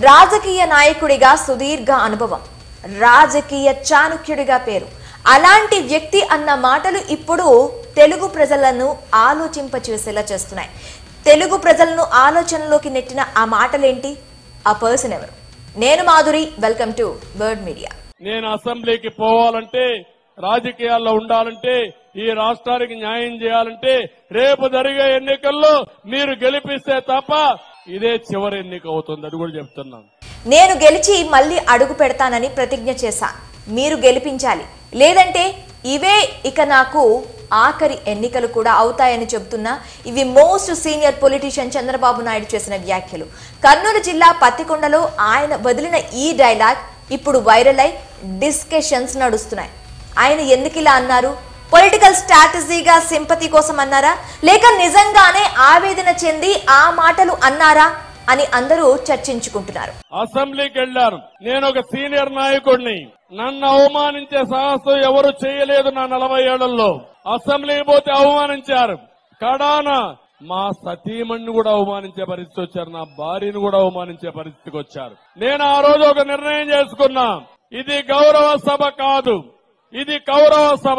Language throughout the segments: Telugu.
రాజకీయ నాయకుడిగా సుదీర్ఘ అనుభవం రాజకీయ చాణుక్యుడిగా పేరు అలాంటి వ్యక్తి అన్న మాటలు ఇప్పుడు తెలుగు ప్రజలను ఆలోచింపచేసేలా చేస్తున్నాయి తెలుగు ప్రజలను ఆలోచనలోకి నెట్టిన ఆ మాటలేంటి ఆ పర్సన్ ఎవరు నేను Madhuri welcome to bird media నేను అసెంబ్లీకి పోవాలంటే రాజకీయాల్లో ఉండాలంటే ఈ రాష్ట్రానికి న్యాయం చేయాలంటే రేపు జరిగే ఎన్నికల్లో మీరు గెలిపిస్తే తప్ప ఇదే చివరి ఎన్నిక అవుతుంది అది కూడా చెప్తున్నాను నేను గెలిచి మళ్ళీ అడుగు పెడతానని ప్రతిజ్ఞ చేశా మీరు గెలిపించాలి లేదంటే ఇవే ఇక నాకు ఆఖరి ఎన్నికలు కూడా అవుతాయని చెబుతున్నా ఇవి most senior politician Chandrababu Naidu చేసిన వ్యాఖ్యలు కర్నూలు జిల్లా పత్తికొండలో ఆయన వదిలిన ఈ డైలాగ్ ఇప్పుడు వైరల్ అయి డిస్కషన్స్ నడుస్తున్నాయి ఆయన ఎందుకు ఇలా అన్నారు పొలిటికల్ స్ట్రాటజీగా సింపతి కోసం అన్నారా లేక నిజంగానే ఆవేదన చెంది ఆ మాటలు అన్నారా అని అందరూ చర్చించుకుంటున్నారు అసెంబ్లీకి వెళ్ళాను నేను ఒక సీనియర్ నాయకుడిని నన్ను అవమానించే సాహసం ఎవరు చేయలేదు నా నలభై ఏళ్లలో అసెంబ్లీకి పోతే అవమానించారు కడాన మా సతీమణ్ణి కూడా అవమానించే పరిస్థితి వచ్చారు నా భార్యను కూడా అవమానించే పరిస్థితికి వచ్చారు నేను ఆ రోజు ఒక నిర్ణయం చేసుకున్నా ఇది గౌరవ సభ కాదు ఇది కౌరవ సభ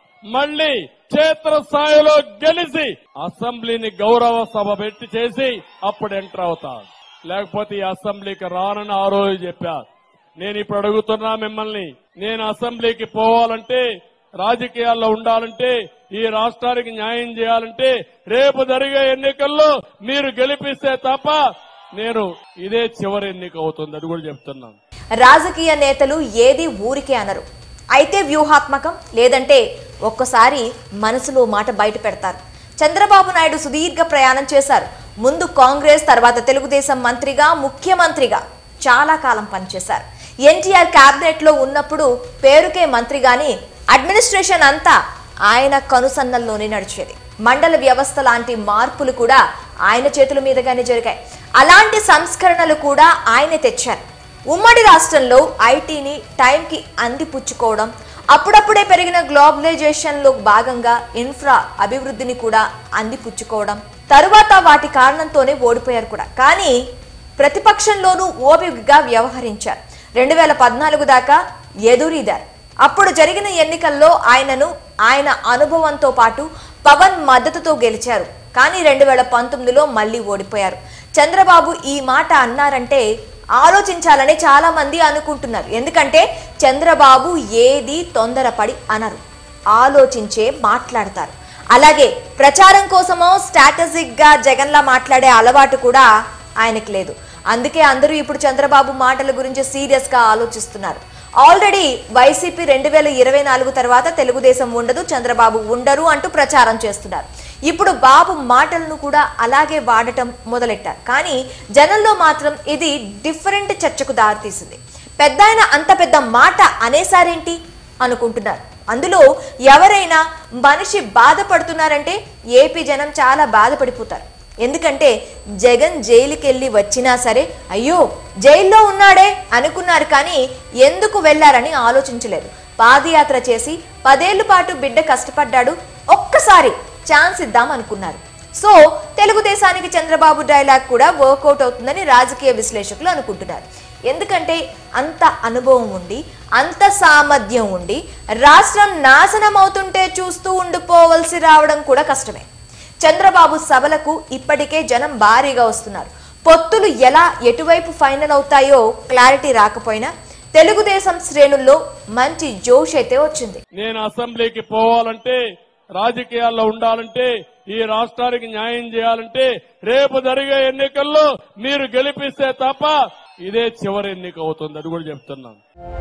మళ్ళీ క్షేత్రస్థాయిలో గెలిచి అసెంబ్లీని గౌరవ సభ పెట్టి చేసి అప్పుడు ఎంటర్ అవుతా లేకపోతే ఈ అసెంబ్లీకి రానని ఆ రోజు చెప్పా నేను ఇప్పుడు అడుగుతున్నా మిమ్మల్ని నేను అసెంబ్లీకి పోవాలంటే రాజకీయాల్లో ఉండాలంటే ఈ రాష్ట్రానికి న్యాయం చేయాలంటే రేపు జరిగే ఎన్నికల్లో మీరు గెలిపిస్తే తప్ప నేను ఇదే చివరి ఎన్నిక అవుతుంది అది కూడా చెప్తున్నాను రాజకీయ నేతలు ఏది ఊరికే అనరు అయితే వ్యూహాత్మకం లేదంటే ఒక్కసారి మనసులో మాట బయట పెడతారు చంద్రబాబు నాయుడు సుదీర్ఘ ప్రయాణం చేశారు ముందు కాంగ్రెస్ తర్వాత తెలుగుదేశం మంత్రిగా ముఖ్యమంత్రిగా చాలా కాలం పనిచేశారు ఎన్టీఆర్ కేబినెట్ లో ఉన్నప్పుడు పేరుకే మంత్రి గాని అడ్మినిస్ట్రేషన్ అంతా ఆయన కనుసన్నల్లోనే నడిచేది మండల వ్యవస్థ లాంటి మార్పులు కూడా ఆయన చేతుల మీదుగానే జరిగాయి అలాంటి సంస్కరణలు కూడా ఆయనే తెచ్చారు ఉమ్మడి రాష్ట్రంలో ఐటీని టైంకి అందిపుచ్చుకోవడం అప్పుడప్పుడే పెరిగిన గ్లోబలైజేషన్లో భాగంగా ఇన్ఫ్రా అభివృద్ధిని కూడా అందిపుచ్చుకోవడం తరువాత వాటి కారణంతోనే ఓడిపోయారు కూడా కానీ ప్రతిపక్షంలోనూ ఓపికగా వ్యవహరించారు రెండు వేల పద్నాలుగు దాకా ఎదురీదారు అప్పుడు జరిగిన ఎన్నికల్లో ఆయనను ఆయన అనుభవంతో పాటు పవన్ మద్దతుతో గెలిచారు కానీ రెండు వేల పంతొమ్మిదిలో మళ్ళీ ఓడిపోయారు చంద్రబాబు ఈ మాట అన్నారంటే ఆలోచించాలని చాలా మంది అనుకుంటున్నారు ఎందుకంటే చంద్రబాబు ఏది తొందరపడి అనరు ఆలోచించే మాట్లాడతారు అలాగే ప్రచారం కోసమో స్ట్రాటజిక్ గా జగన్లా మాట్లాడే అలవాటు కూడా ఆయనకు లేదు అందుకే అందరూ ఇప్పుడు చంద్రబాబు మాటల గురించి సీరియస్ గా ఆలోచిస్తున్నారు ఆల్రెడీ వైసీపీ రెండు వేల ఇరవై నాలుగు తర్వాత తెలుగుదేశం ఉండదు చంద్రబాబు ఉండరు అంటూ ప్రచారం చేస్తున్నారు ఇప్పుడు బాబు మాటలను కూడా అలాగే వాడటం మొదలెట్టారు కానీ జనంలో మాత్రం ఇది డిఫరెంట్ చర్చకు దారితీసింది పెద్ద అంత పెద్ద మాట అనేసారేంటి అనుకుంటున్నారు అందులో ఎవరైనా మనిషి బాధపడుతున్నారంటే ఏపీ జనం చాలా బాధపడిపోతారు ఎందుకంటే జగన్ జైలుకి వెళ్ళి వచ్చినా సరే అయ్యో జైల్లో ఉన్నాడే అనుకున్నారు కానీ ఎందుకు వెళ్లారని ఆలోచించలేదు పాదయాత్ర చేసి పదేళ్ల పాటు బిడ్డ కష్టపడ్డాడు ఒక్కసారి ఛాన్స్ ఇద్దాం అనుకున్నారు సో తెలుగుదేశానికి చంద్రబాబు డైలాగ్ కూడా వర్కౌట్ అవుతుందని రాజకీయ విశ్లేషకులు అనుకుంటున్నారు ఎందుకంటే అంత అనుభవం ఉండి అంత సామర్థ్యం ఉండి రాష్ట్రం నాశనం అవుతుంటే చూస్తూ ఉండిపోవలసి రావడం కూడా కష్టమే చంద్రబాబు సభలకు ఇప్పటికే జనం భారీగా వస్తున్నారు పొత్తులు ఎలా ఎటువైపు ఫైనల్ అవుతాయో క్లారిటీ రాకపోయినా తెలుగుదేశం శ్రేణుల్లో మంచి జోష్ అయితే వచ్చింది నేను అసెంబ్లీకి పోవాలంటే రాజకీయాల్లో ఉండాలంటే ఈ రాష్ట్రానికి న్యాయం చేయాలంటే రేపు జరిగే ఎన్నికల్లో మీరు గెలిపిస్తే తప్ప ఇదే చివరి ఎన్నిక అవుతుంది అది కూడా చెప్తున్నాను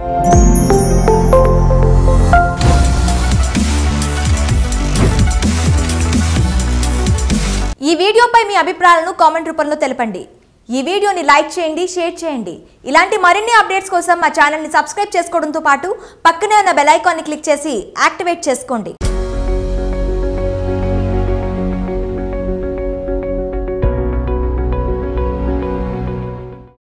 ఈ వీడియోపై మీ అభిప్రాయాలను కామెంట్ రూపంలో తెలపండి ఈ వీడియోని లైక్ చేయండి షేర్ చేయండి ఇలాంటి మరిన్ని అప్డేట్స్ కోసం మా ఛానల్ని సబ్స్క్రైబ్ చేసుకోవడంతో పాటు పక్కనే ఉన్న బెల్ ఐకాన్ని క్లిక్ చేసి యాక్టివేట్ చేసుకోండి